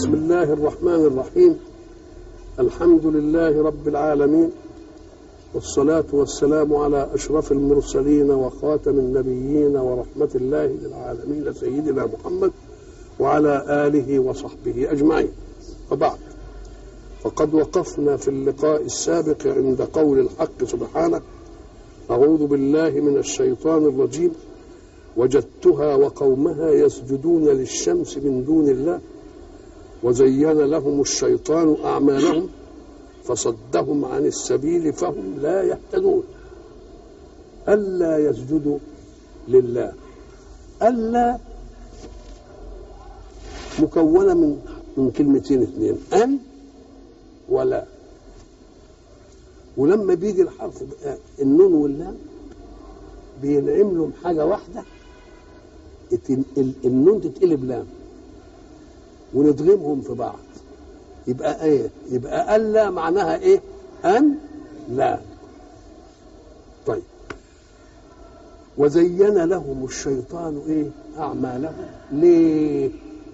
بسم الله الرحمن الرحيم الحمد لله رب العالمين والصلاة والسلام على أشرف المرسلين وخاتم النبيين ورحمة الله للعالمين سيدنا محمد وعلى آله وصحبه أجمعين وبعد فقد وقفنا في اللقاء السابق عند قول الحق سبحانه أعوذ بالله من الشيطان الرجيم وجدتها وقومها يسجدون للشمس من دون الله وزين لهم الشيطان أعمالهم فصدهم عن السبيل فهم لا يهتدون ألا يسجدوا لله ألا مكونة من من كلمتين اثنين أن ولا ولما بيجي الحرف النون واللام بينعم لهم حاجة واحدة النون تتقلب لام وندغمهم في بعض يبقى ايه يبقى الا معناها ايه ان لا طيب وزين لهم الشيطان ايه اعمالهم ليه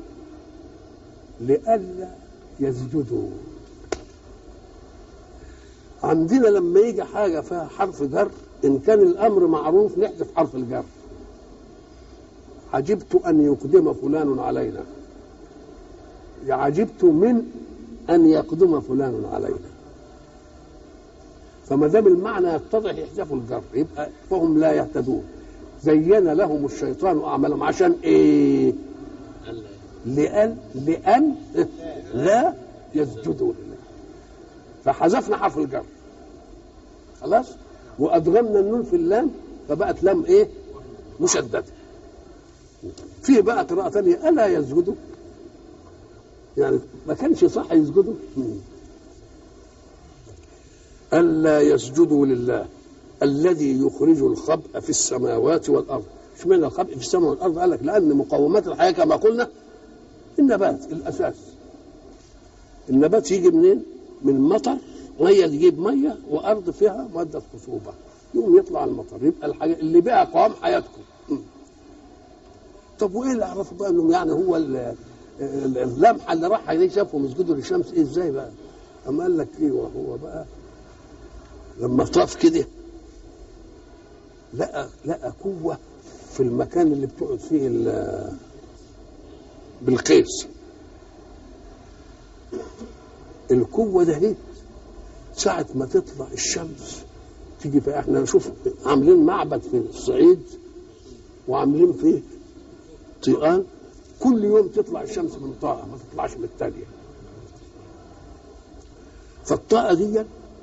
لئلا يسجدوا عندنا لما يجي حاجه فيها حرف جر ان كان الامر معروف نحذف حرف الجر عجبت ان يقدم فلان علينا عجبت من ان يقدم فلان علينا فما دام المعنى يتضح يحذفوا الجر يبقى فهم لا يهتدون زين لهم الشيطان اعمالهم عشان ايه؟ لأن لأن لا يسجدوا لله فحذفنا حرف الجر خلاص وادغمنا النون في اللام فبقت لام ايه؟ مشدده في بقى قراءه ثانيه الا يسجدوا يعني ما كانش صح يسجدوا ألا يسجدوا لله الذي يخرج الخبء في السماوات والأرض اشمعنى الخبء في السماء والأرض قال لك لأن مقومات الحياة كما قلنا النبات الأساس النبات يجي منين؟ من مطر مية تجيب مية وأرض فيها مادة خصوبة يوم يطلع المطر يبقى الحاجة اللي بها قوام حياتكم طب وايه اللي عرفوا بقى انهم يعني هو اللمحه اللي راح عليه شافهم يسجدوا للشمس ايه ازاي بقى؟ اما قال لك ايه وهو بقى لما طاف كده لقى لقى قوه في المكان اللي بتقعد فيه بالقيس القوه ده هي ساعة ما تطلع الشمس تيجي في احنا نشوف عاملين معبد في الصعيد وعاملين فيه طيقان كل يوم تطلع الشمس من طاقة ما تطلعش من الثانية فالطاقة دي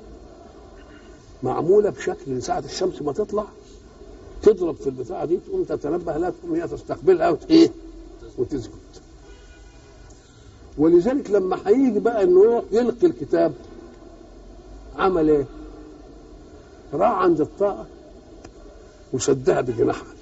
معمولة بشكل ساعة الشمس ما تطلع تضرب في البتاعة دي تقوم تتنبه لها تقوم هي تستقبلها وت ايه وتسجد ولذلك لما هيجي بقى انه يروح يلقي الكتاب عمل ايه؟ راح عند الطاقة وسدها بجناحها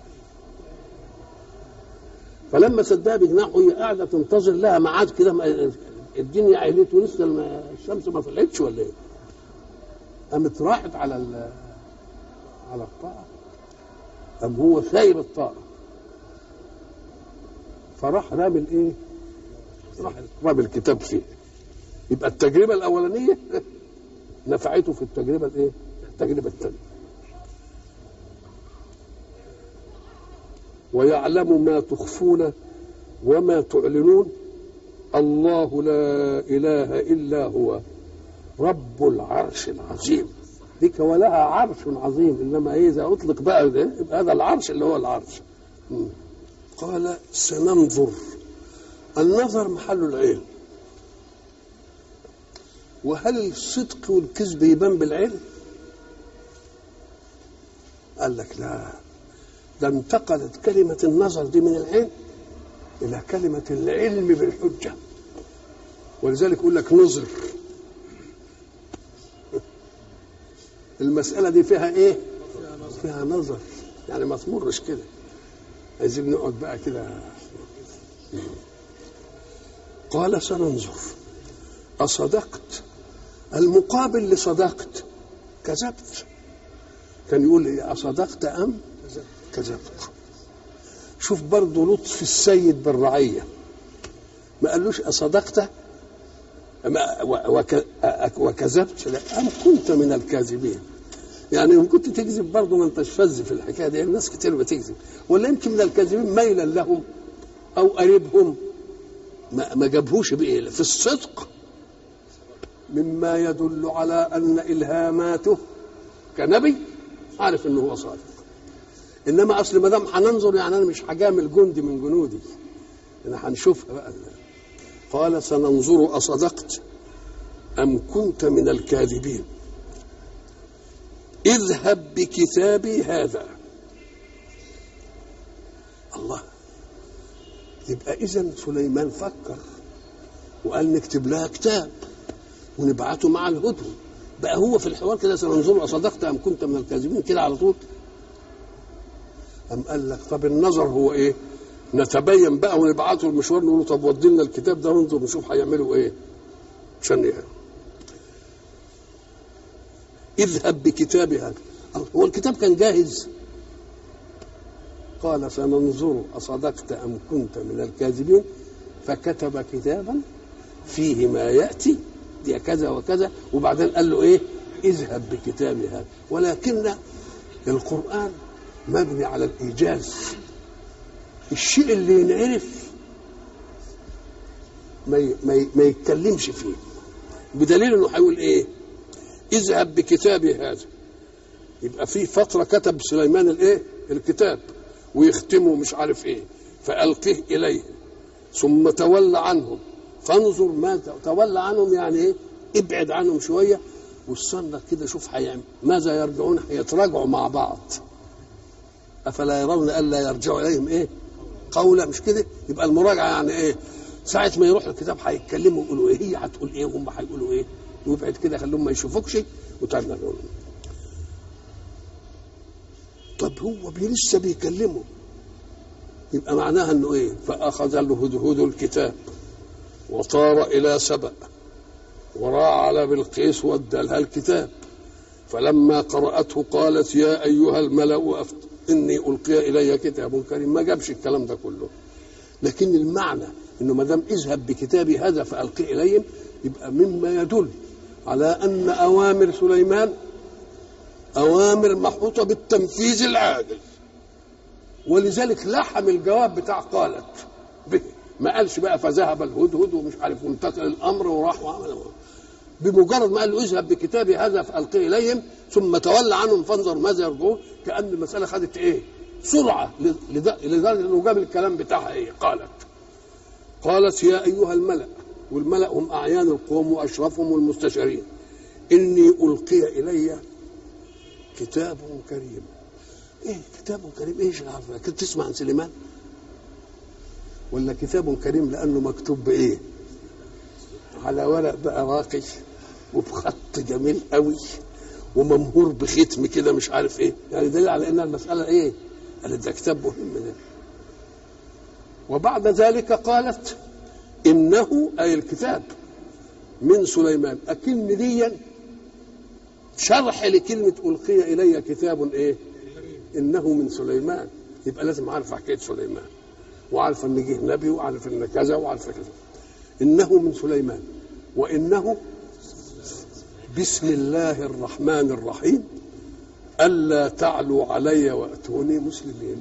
فلما سدها بجناحه هي قاعده تنتظر لها ميعاد كده الدنيا عيلت ولسه الشمس ما طلعتش ولا ايه؟ قامت راحت على على الطاقه قام هو سايب الطاقه فراح رامي الايه؟ راح رامي الكتاب فيه يبقى التجربه الاولانيه نفعته في التجربه الايه؟ التجربه الثانيه ويعلم ما تخفون وما تعلنون الله لا اله الا هو رب العرش العظيم ديك ولها عرش عظيم انما ايه اذا اطلق بقى ده يبقى هذا العرش اللي هو العرش قال سننظر النظر محل العين وهل الصدق والكذب يبان بالعين قال لك لا ده انتقلت كلمة النظر دي من العين إلى كلمة العلم بالحجة ولذلك يقول لك نظر المسألة دي فيها إيه؟ فيها نظر يعني ما تمرش كده عايزين نقعد بقى كده قال سننظر أصدقت المقابل لصدقت كذبت كان يقول إيه أصدقت أم كذبت شوف برضه لطف السيد بالرعية ما قالوش اصدقت ما- و- وك- أ- وكذبت لا ام كنت من الكاذبين يعني ان كنت تكذب برضه ما انتش فز في الحكايه دي الناس كتير بتكذب ولا يمكن من الكاذبين ميلا لهم او قريبهم ما, ما جابهوش بايه في الصدق مما يدل على ان الهاماته كنبي عارف انه هو صادق انما اصل ما دام هننظر يعني انا مش هجامل جندي من جنودي انا هنشوفها بقى قال سننظر اصدقت ام كنت من الكاذبين اذهب بكتابي هذا الله يبقى اذا سليمان فكر وقال نكتب لها كتاب ونبعته مع الهدهد بقى هو في الحوار كده سننظر اصدقت ام كنت من الكاذبين كده على طول أم قال لك طب النظر هو ايه نتبين بقى ونبعته المشوار نقول له طب ودي لنا الكتاب ده وننظر نشوف هيعملوا ايه عشان يعني. اذهب بكتابي هذا هو الكتاب كان جاهز قال سننظر أصدقت أم كنت من الكاذبين فكتب كتابا فيه ما يأتي دي كذا وكذا وبعدين قال له إيه اذهب بكتابي هذا ولكن القرآن مبني على الإيجاز الشيء اللي ينعرف ما ي- ما ي- ما يتكلمش فيه بدليل انه هيقول ايه اذهب بكتابي هذا يبقى في فتره كتب سليمان الايه الكتاب ويختمه مش عارف ايه فالقه اليه ثم تولى عنهم فانظر ماذا تولى عنهم يعني ايه ابعد عنهم شويه واستنى كده شوف هيعمل ماذا يرجعون هيتراجعوا مع بعض افلا يرون الا يرجعوا اليهم ايه قولا مش كده يبقى المراجعه يعني ايه ساعه ما يروح الكتاب هيتكلموا يقولوا ايه هي هتقول ايه وهم هيقولوا ايه ويبعد كده خليهم ما يشوفوكش وترجع لهم طب هو بي- لسه بيكلمه يبقى معناها انه ايه فاخذ الهدهد الكتاب وطار الى سبأ وراى على بلقيس وادى لها الكتاب فلما قرأته قالت يا أيها الملأ أفت إني ألقي إلي كتاب كريم ما جابش الكلام ده كله لكن المعنى إنه ما دام اذهب بكتابي هذا فألقي إليهم يبقى مما يدل على أن أوامر سليمان أوامر محوطة بالتنفيذ العاجل ولذلك لحم الجواب بتاع قالت به ما قالش بقى فذهب الهدهد ومش عارف وانتقل الامر وراح وعمل بمجرد ما قال له اذهب بكتابي هذا فالقيه اليهم ثم تولى عنهم فانظر ماذا يرجعون كان المساله خدت ايه؟ سرعه لد- لدرجه انه جاب الكلام بتاعها ايه؟ قالت قالت يا ايها الملا والملا هم اعيان القوم واشرفهم والمستشارين اني القي الي كتاب كريم ايه كتاب كريم ايش عارفه كنت تسمع عن سليمان ولا كتاب كريم لانه مكتوب بايه على ورق بقى راقي وبخط جميل قوي وممهور بختم كده مش عارف ايه يعني دليل على ان المساله ايه قالت ده كتاب مهم ده وبعد ذلك قالت انه اي الكتاب من سليمان اكن ديا شرح لكلمه القي الي كتاب ايه انه من سليمان يبقى لازم اعرف حكايه سليمان وعارف ان جه نبي وعارف ان كذا وعارف كذا انه من سليمان وانه بسم الله الرحمن الرحيم الا تعلوا علي واتوني مسلمين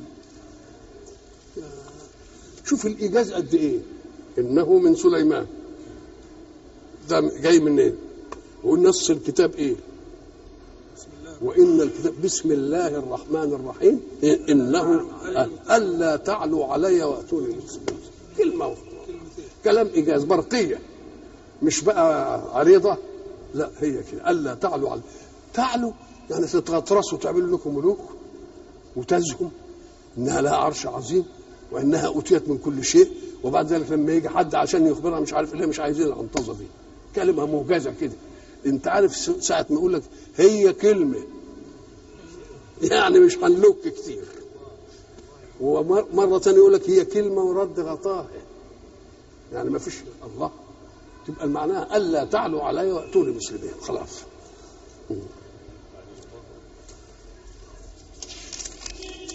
شوف الايجاز قد ايه انه من سليمان ده جاي منين ونص الكتاب ايه وان الكتاب بسم الله الرحمن الرحيم انه الا تعلوا علي واتوني مسلمين كلمه واحدة. كلام ايجاز برقيه مش بقى عريضه لا هي كده الا تعلوا على تعلوا يعني تتغطرسوا وتعملوا لكم ملوك وتزهم انها لها عرش عظيم وانها اوتيت من كل شيء وبعد ذلك لما يجي حد عشان يخبرها مش عارف ليه مش عايزين العنطزه دي كلمه موجزه كده انت عارف ساعه ما يقول لك هي كلمه يعني مش هنلوك كتير ومره ثانيه يقول لك هي كلمه ورد غطاها يعني ما فيش الله تبقى معناها الا تعلوا علي واتوني مسلمين خلاص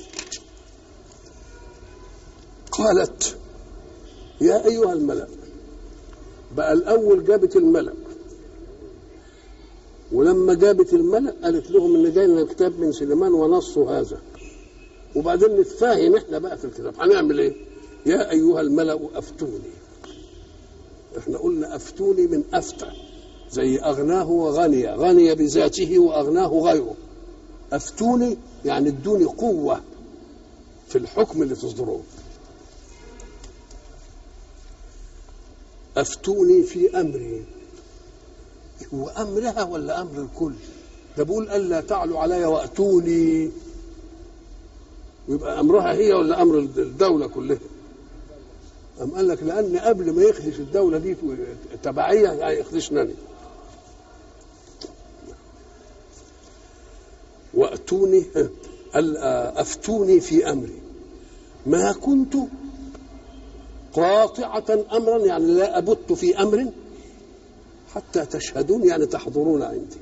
قالت يا ايها الملا بقى الاول جابت الملك ولما جابت الملك قالت لهم ان جاي لنا كتاب من سليمان ونصه هذا وبعدين نتفاهم احنا بقى في الكتاب هنعمل ايه يا ايها الملا افتوني احنا قلنا افتوني من افتى زي اغناه وغني غني بذاته واغناه غيره افتوني يعني ادوني قوه في الحكم اللي تصدروه افتوني في امري هو امرها ولا امر الكل ده بيقول الا تعلوا علي واتوني ويبقى امرها هي ولا امر الدوله كلها أم قال لك لأن قبل ما يخدش الدولة دي تبعية هيخدشنا أنا وأتوني أفتوني في أمري ما كنت قاطعة أمرا يعني لا أبت في أمر حتى تشهدون يعني تحضرون عندي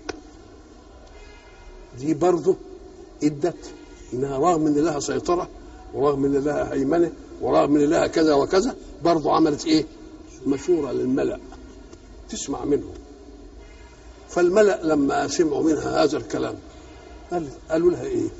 دي برضه ادت انها رغم ان لها سيطره ورغم ان لها هيمنه ورغم ان لها كذا وكذا برضه عملت ايه؟ مشوره للملا تسمع منهم فالملا لما سمعوا منها هذا الكلام قال قالوا لها ايه؟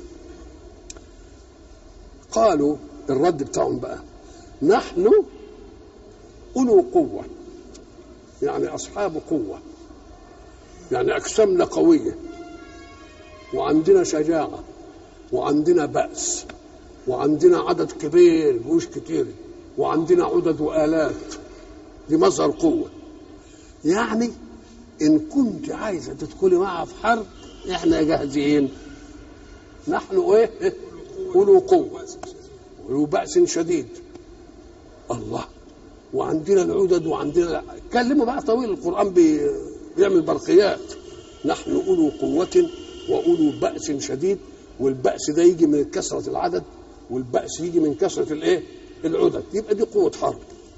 قالوا الرد بتاعهم بقى نحن أولو قوة يعني أصحاب قوة يعني أجسامنا قوية وعندنا شجاعة وعندنا بأس وعندنا عدد كبير جيوش كتير وعندنا عدد وآلات دي مظهر قوة يعني إن كنت عايزة تدخلي معها في حرب إحنا جاهزين نحن إيه؟ أولو قوة أولو بأس شديد الله وعندنا العدد وعندنا كلموا بقى طويل القرآن بي... بيعمل برقيات نحن أولو قوة وأولو بأس شديد والبأس ده يجي من كثرة العدد والبأس يجي من كثرة الإيه؟ العدد يبقى دي قوة حرب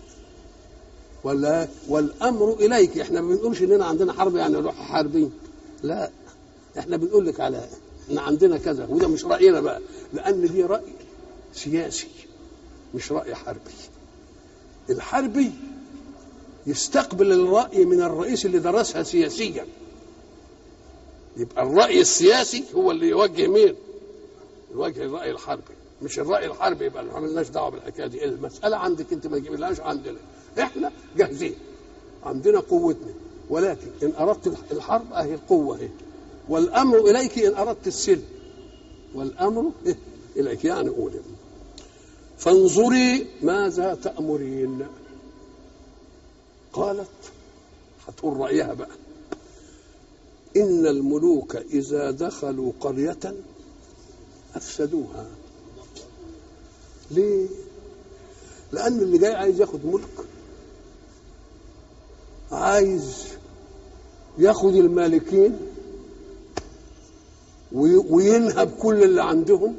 ولا والأمر إليك احنا ما بنقولش إننا عندنا حرب يعني نروح حاربين لا احنا بنقول لك على ان عندنا كذا وده مش رأينا بقى لأن دي رأي سياسي مش رأي حربي الحربي يستقبل الرأي من الرئيس اللي درسها سياسيا يبقى الرأي السياسي هو اللي يوجه مين؟ يوجه الرأي الحربي مش الرأي الحربي يبقى ما عملناش دعوة بالحكاية دي المسألة عندك أنت ما تجيبلهاش عندنا إحنا جاهزين عندنا قوتنا ولكن إن أردت الحرب أهي القوة أهي والأمر إليك إن أردت السلم والأمر إيه؟ إليك يعني قولي فانظري ماذا تأمرين قالت هتقول رأيها بقى إن الملوك إذا دخلوا قرية أفسدوها ليه؟ لأن اللي جاي عايز ياخد ملك عايز ياخد المالكين وينهب كل اللي عندهم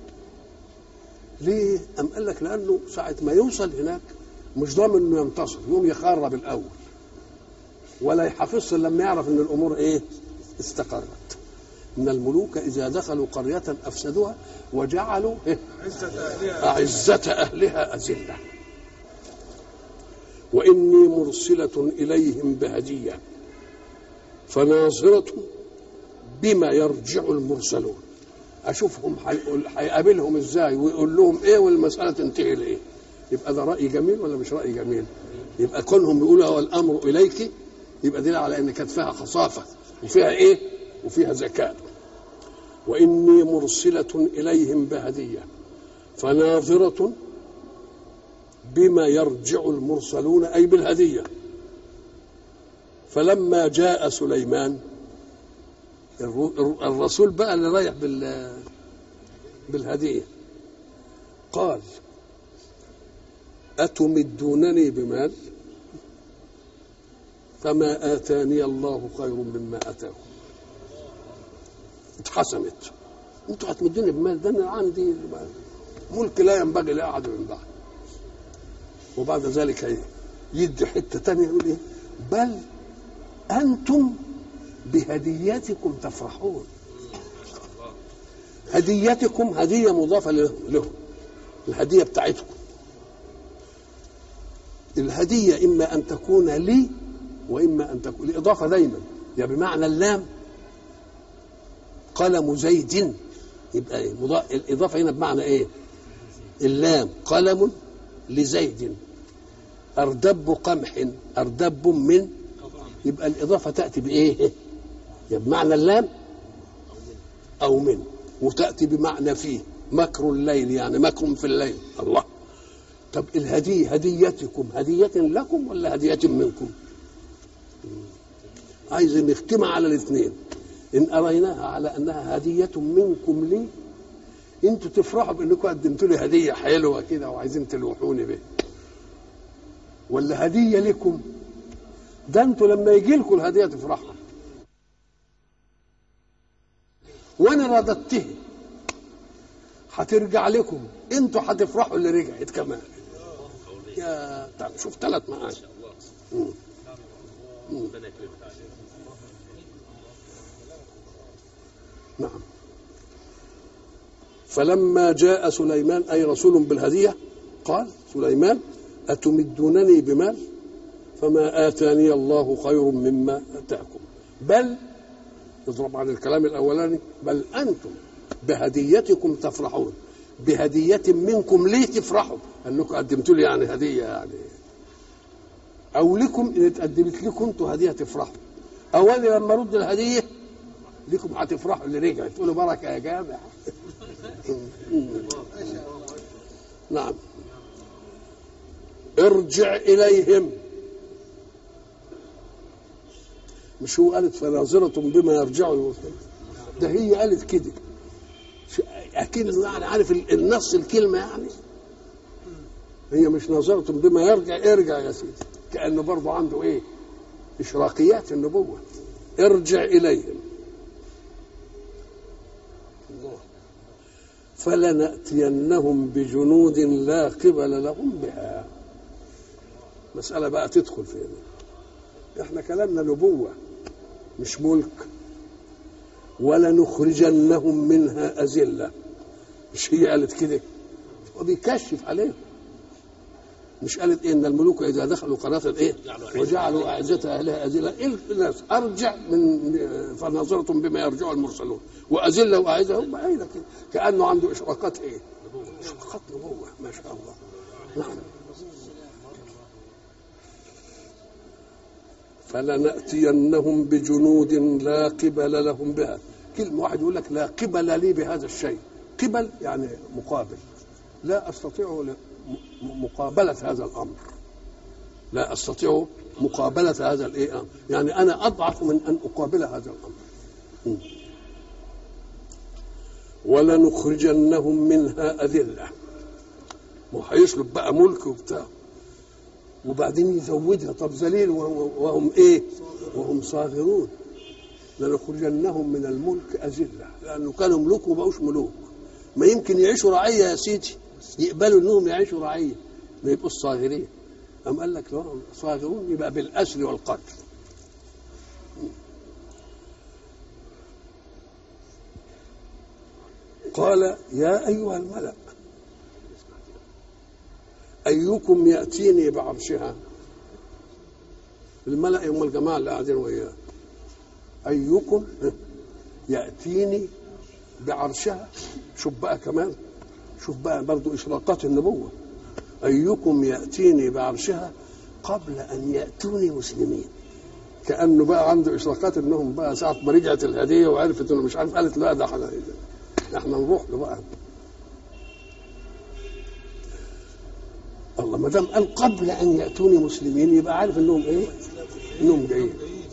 ليه؟ أم قال لك لأنه ساعة ما يوصل هناك مش ضامن إنه ينتصر يقوم يخرب الأول ولا يحافظش لما يعرف إن الأمور إيه؟ استقرت إن الملوك إذا دخلوا قرية أفسدوها وجعلوا إيه؟ أعزة أهلها أذلة وإني مرسلة إليهم بهدية فناظرة بما يرجع المرسلون اشوفهم هيقابلهم ازاي ويقول لهم ايه والمساله تنتهي لايه يبقى ده راي جميل ولا مش راي جميل يبقى كونهم يقولوا هو الامر اليك يبقى دليل على ان كانت فيها خصافه وفيها ايه وفيها ذكاء واني مرسله اليهم بهديه فناظره بما يرجع المرسلون اي بالهديه فلما جاء سليمان الرسول بقى اللي رايح بال بالهديه قال أتمدونني بمال فما آتاني الله خير مما آتاكم اتحسمت انتوا هتمدوني بمال ده انا عندي ملك لا ينبغي لاحد من بعد وبعد ذلك يدي حته ثانيه يقول ايه بل انتم بهديتكم تفرحون هديتكم هدية مضافة له الهدية بتاعتكم الهديه اما ان تكون لي واما ان تكون الاضافه دايما يا بمعنى اللام قلم زيد يبقى ايه مضا... الاضافه هنا بمعنى ايه اللام قلم لزيد اردب قمح اردب من يبقى الاضافه تاتي بايه يا بمعنى اللام او من وتاتي بمعنى فيه مكر الليل يعني مكر في الليل الله طب الهديه هديتكم هديه لكم ولا هديه منكم عايز نختمها على الاثنين ان اريناها على انها هديه منكم لي انتوا تفرحوا بانكم قدمتوا لي هديه حلوه كده وعايزين تلوحوني بيها ولا هديه لكم ده انتوا لما يجي لكم الهديه تفرحوا وانا رددته هترجع لكم انتوا هتفرحوا اللي رجعت كمان يا طب شوف ثلاث معاني مم. مم. نعم فلما جاء سليمان اي رسول بالهديه قال سليمان اتمدونني بمال فما اتاني الله خير مما اتاكم بل اضرب عن الكلام الاولاني بل انتم بهديتكم تفرحون بهدية منكم ليه تفرحوا انكم قدمتوا لي يعني هدية يعني او لكم ان اتقدمت لكم انتوا هدية تفرحوا او انا لما ارد الهدية لكم هتفرحوا اللي رجع تقولوا بركة يا جامع نعم ارجع اليهم مش هو قالت فناظرة بما يرجعوا ده هي قالت كده اكيد يعني عارف النص الكلمه يعني هي مش نظرة بما يرجع ارجع يا سيدي كانه برضه عنده ايه اشراقيات النبوه ارجع اليهم الله فلناتينهم بجنود لا قبل لهم بها مساله بقى تدخل فينا احنا كلامنا نبوه مش ملك ولنخرجنهم منها أذلة مش هي قالت كده وبيكشف عليهم مش قالت إيه ان الملوك اذا دخلوا قناه ايه وجعلوا اعزه اهلها اذله إيه الناس ارجع من فناظره بما يرجع المرسلون واذله واعزه هم قايله كده كانه عنده اشراقات ايه اشراقات نبوه ما شاء الله نعم فلنأتينهم بجنود لا قبل لهم بها كلمة واحد يقول لك لا قبل لي بهذا الشيء قبل يعني مقابل لا أستطيع مقابلة هذا الأمر لا أستطيع مقابلة هذا الإيه يعني أنا أضعف من أن أقابل هذا الأمر ولنخرجنهم منها أذلة وهيسلب بقى ملك وبتاع وبعدين يزودها طب ذليل وهم ايه وهم صاغرون لنخرجنهم من الملك أذلة لأنه كانوا ملوك وما بقوش ملوك ما يمكن يعيشوا رعية يا سيدي يقبلوا انهم يعيشوا رعية ما يبقوش صاغرين أم قال لك لو صاغرون يبقى بالأسر والقتل قال يا أيها الملأ أيكم يأتيني بعرشها الملأ هم الجماعة اللي قاعدين وياه أيكم يأتيني بعرشها شوف بقى كمان شوف بقى برضو إشراقات النبوة أيكم يأتيني بعرشها قبل أن يأتوني مسلمين كأنه بقى عنده إشراقات إنهم بقى ساعة ما رجعت الهدية وعرفت إنه مش عارف قالت لا ده احنا احنا نروح له بقى الله ما دام قال قبل ان ياتوني مسلمين يبقى عارف انهم ايه؟ انهم جايين.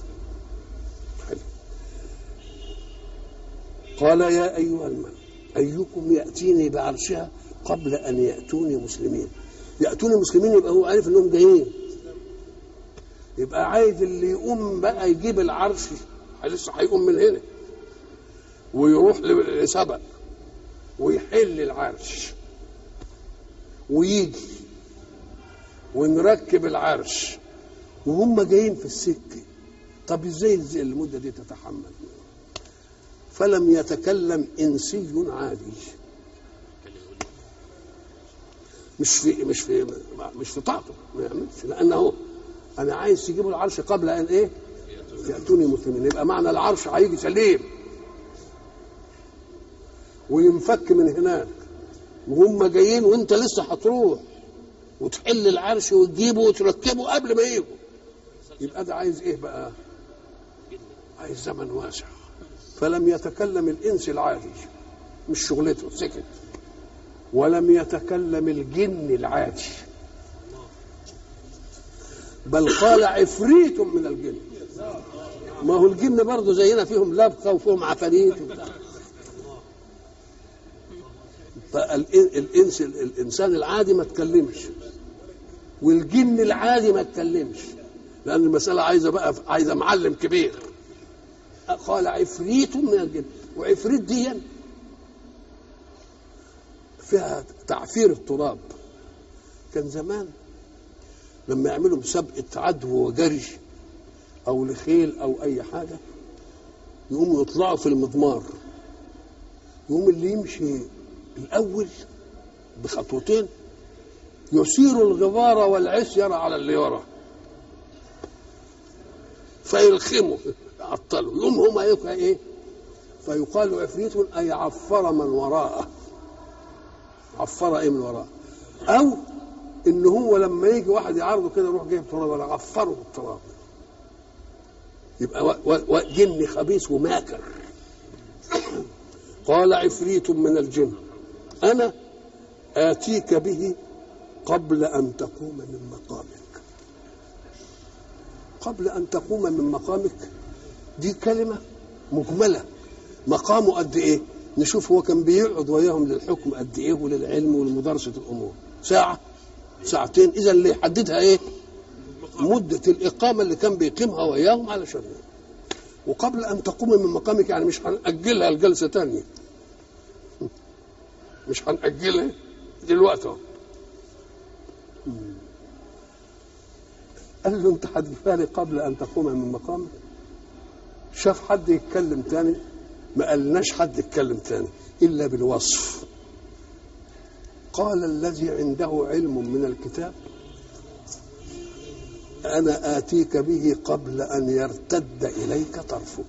قال يا ايها الملك ايكم ياتيني بعرشها قبل ان ياتوني مسلمين. ياتوني مسلمين يبقى هو عارف انهم جايين. يبقى عايز اللي يقوم بقى يجيب العرش لسه هيقوم من هنا ويروح لسبق ويحل العرش ويجي ونركب العرش وهم جايين في السكه طب ازاي المده دي تتحمل فلم يتكلم انسي عادي مش في مش في مش في طاقته ما يعملش لانه انا عايز تجيبوا العرش قبل ان ايه ياتوني مسلمين يبقى معنى العرش هيجي سليم وينفك من هناك وهم جايين وانت لسه هتروح وتحل العرش وتجيبه وتركبه قبل ما يجوا يبقى ده عايز ايه بقى عايز زمن واسع فلم يتكلم الانس العادي مش شغلته سكت ولم يتكلم الجن العادي بل قال عفريت من الجن ما هو الجن برضه زينا فيهم لبقه وفيهم عفاريت وبتاع فالانس الانسان العادي ما تكلمش والجن العادي ما تكلمش لان المساله عايزه بقى عايزه معلم كبير قال عفريت من الجن وعفريت دي فيها تعفير التراب كان زمان لما يعملوا مسابقة عدو وجري أو لخيل أو أي حاجة يقوموا يطلعوا في المضمار يقوم اللي يمشي الأول بخطوتين يثير الغبار والعسير على اللي ورا فيلخموا يعطلوا يقوم هما ايه فيقال عفريت أي عفر من وراءه عفر ايه من وراءه او ان هو لما يجي واحد يعارضه كده يروح جايب تراب ولا عفره بالتراب يبقى و و جن خبيث وماكر قال عفريت من الجن انا اتيك به قبل ان تقوم من مقامك قبل ان تقوم من مقامك دي كلمه مجمله مقامه قد ايه نشوف هو كان بيقعد وياهم للحكم قد ايه وللعلم ولمدارسه الامور ساعه ساعتين اذا اللي يحددها ايه مده الاقامه اللي كان بيقيمها وياهم علشان وقبل ان تقوم من مقامك يعني مش هنأجلها لجلسه ثانيه مش هنأجلها دلوقتي اهو قال له انت هتجيبها لي قبل ان تقوم من مقامك شاف حد يتكلم تاني ما قالناش حد يتكلم تاني الا بالوصف قال الذي عنده علم من الكتاب انا اتيك به قبل ان يرتد اليك طرفك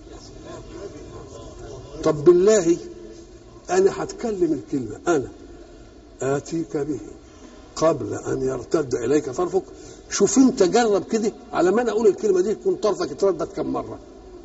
طب بالله انا هتكلم الكلمه انا اتيك به قبل ان يرتد اليك طرفك شوف انت جرب كده على ما انا اقول الكلمه دي يكون طرفك اتردد كم مره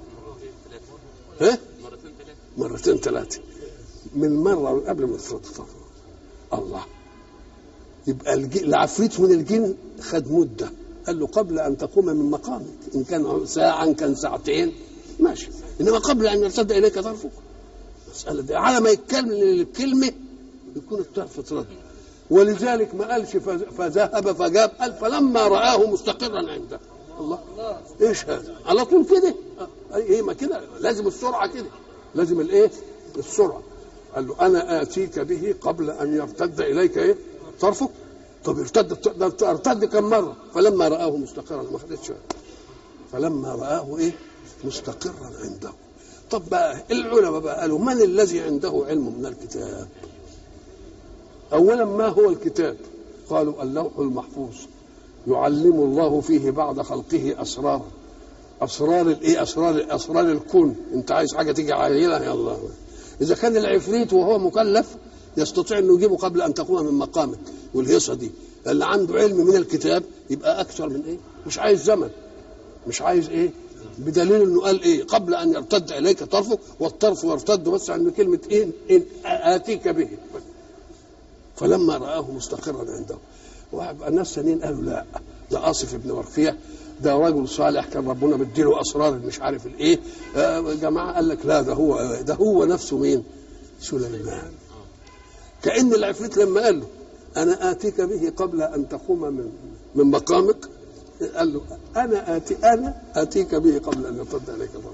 ها مرتين ثلاثه من مره قبل ما تتردد طرفك الله يبقى العفريت من الجن خد مده قال له قبل ان تقوم من مقامك ان كان ساعه ان كان ساعتين ماشي انما قبل ان يرتد اليك طرفك مساله دي على ما يتكلم الكلمه يكون الطرف اترد ولذلك ما قالش فذهب فجاب قال فلما رآه مستقرا عنده الله ايش هذا على طول كده ايه ما كده لازم السرعه كده لازم الايه السرعه قال له انا اتيك به قبل ان يرتد اليك ايه طرفك طب ارتد ارتد كم مره فلما رآه مستقرا ما خدتش فلما رآه ايه مستقرا عنده طب بقى العلماء بقى قالوا من الذي عنده علم من الكتاب اولا ما هو الكتاب قالوا اللوح المحفوظ يعلم الله فيه بعد خلقه اسرار اسرار الايه اسرار اسرار الكون انت عايز حاجه تيجي عايلها يا الله اذا كان العفريت وهو مكلف يستطيع انه يجيبه قبل ان تقوم من مقامك والهيصه دي اللي عنده علم من الكتاب يبقى اكثر من ايه مش عايز زمن مش عايز ايه بدليل انه قال ايه قبل ان يرتد اليك طرفك والطرف يرتد بس عند كلمه ايه إن اتيك به فلما رآه مستقرا عنده الناس ثانيين قالوا لا ده آصف ابن ورقية ده رجل صالح كان ربنا مديله اسرار مش عارف الايه آه جماعه قال لك لا ده هو ده هو نفسه مين؟ سليمان كأن العفريت لما قال له انا اتيك به قبل ان تقوم من من مقامك قال له انا اتي انا اتيك به قبل ان يرتد عليك ضرب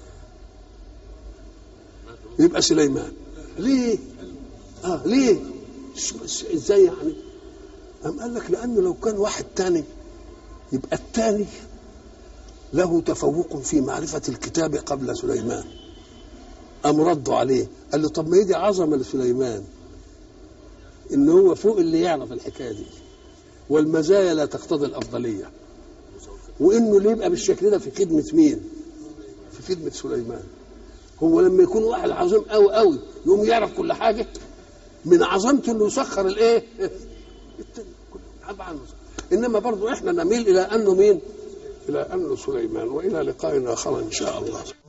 يبقى سليمان ليه؟ اه ليه؟ ازاي يعني؟ قام قال لك لانه لو كان واحد تاني يبقى الثاني له تفوق في معرفة الكتاب قبل سليمان أم ردوا عليه قال له طب ما يدي عظمة لسليمان ان هو فوق اللي يعرف الحكايه دي والمزايا لا تقتضي الافضليه وانه اللي يبقى بالشكل ده في خدمه مين؟ في خدمه سليمان هو لما يكون واحد عظيم قوي قوي يقوم يعرف كل حاجه من عظمته انه يسخر الايه؟ التاني كله طبعا انما برضو احنا نميل الى انه مين؟ الى انه سليمان والى لقاء اخر ان شاء الله